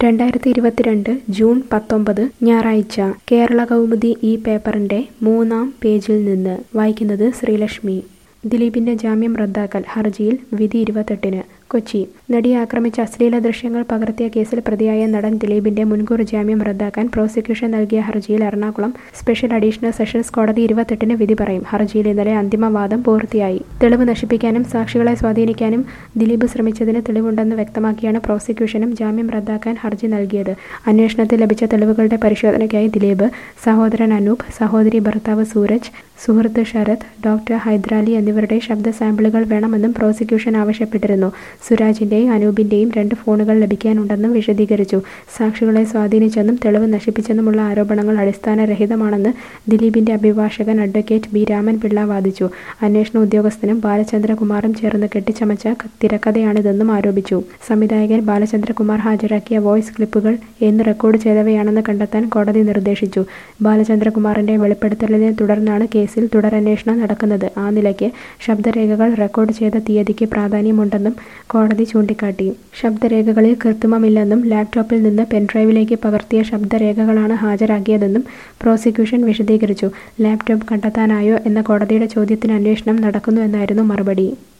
രണ്ടായിരത്തി ഇരുപത്തിരണ്ട് ജൂൺ പത്തൊമ്പത് ഞായറാഴ്ച കേരള കൗമുദി ഈ പേപ്പറിന്റെ മൂന്നാം പേജിൽ നിന്ന് വായിക്കുന്നത് ശ്രീലക്ഷ്മി ദിലീപിന്റെ ജാമ്യം റദ്ദാക്കൽ ഹർജിയിൽ വിധി ഇരുപത്തെട്ടിന് കൊച്ചി നടിയെ ആക്രമിച്ച അശ്ലീല ദൃശ്യങ്ങൾ പകർത്തിയ കേസിൽ പ്രതിയായ നടൻ ദിലീപിന്റെ മുൻകൂർ ജാമ്യം റദ്ദാക്കാൻ പ്രോസിക്യൂഷൻ നൽകിയ ഹർജിയിൽ എറണാകുളം സ്പെഷ്യൽ അഡീഷണൽ സെഷൻസ് കോടതി ഇരുപത്തെട്ടിന് വിധി പറയും ഹർജിയിൽ ഇന്നലെ അന്തിമ വാദം പൂർത്തിയായി തെളിവ് നശിപ്പിക്കാനും സാക്ഷികളെ സ്വാധീനിക്കാനും ദിലീപ് ശ്രമിച്ചതിന് തെളിവുണ്ടെന്ന് വ്യക്തമാക്കിയാണ് പ്രോസിക്യൂഷനും ജാമ്യം റദ്ദാക്കാൻ ഹർജി നൽകിയത് അന്വേഷണത്തിൽ ലഭിച്ച തെളിവുകളുടെ പരിശോധനയ്ക്കായി ദിലീപ് സഹോദരൻ അനൂപ് സഹോദരി ഭർത്താവ് സൂരജ് സുഹൃത്ത് ശരത് ഡോക്ടർ ഹൈദരാലി എന്നിവരുടെ ശബ്ദ സാമ്പിളുകൾ വേണമെന്നും പ്രോസിക്യൂഷൻ ആവശ്യപ്പെട്ടിരുന്നു സുരാജിന്റെയും അനൂപിന്റെയും രണ്ട് ഫോണുകൾ ലഭിക്കാനുണ്ടെന്നും വിശദീകരിച്ചു സാക്ഷികളെ സ്വാധീനിച്ചെന്നും തെളിവ് നശിപ്പിച്ചെന്നുമുള്ള ആരോപണങ്ങൾ അടിസ്ഥാനരഹിതമാണെന്ന് ദിലീപിന്റെ അഭിഭാഷകൻ അഡ്വക്കേറ്റ് ബി രാമൻപിള്ള വാദിച്ചു അന്വേഷണ ഉദ്യോഗസ്ഥനും ബാലചന്ദ്രകുമാറും ചേർന്ന് കെട്ടിച്ചമച്ച തിരക്കഥയാണിതെന്നും ആരോപിച്ചു സംവിധായകൻ ബാലചന്ദ്രകുമാർ ഹാജരാക്കിയ വോയിസ് ക്ലിപ്പുകൾ എന്ന് റെക്കോർഡ് ചെയ്തവയാണെന്ന് കണ്ടെത്താൻ കോടതി നിർദ്ദേശിച്ചു ബാലചന്ദ്രകുമാറിന്റെ വെളിപ്പെടുത്തലിനെ തുടർന്നാണ് കേസിൽ തുടരന്വേഷണം നടക്കുന്നത് ആ നിലയ്ക്ക് ശബ്ദരേഖകൾ റെക്കോർഡ് ചെയ്ത തീയതിക്ക് പ്രാധാന്യമുണ്ടെന്നും കോടതി ചൂണ്ടിക്കാട്ടി ശബ്ദരേഖകളിൽ കൃത്രിമമില്ലെന്നും ലാപ്ടോപ്പിൽ നിന്ന് പെൻഡ്രൈവിലേക്ക് പകർത്തിയ ശബ്ദരേഖകളാണ് ഹാജരാക്കിയതെന്നും പ്രോസിക്യൂഷൻ വിശദീകരിച്ചു ലാപ്ടോപ്പ് കണ്ടെത്താനായോ എന്ന കോടതിയുടെ ചോദ്യത്തിന് അന്വേഷണം നടക്കുന്നു എന്നായിരുന്നു മറുപടി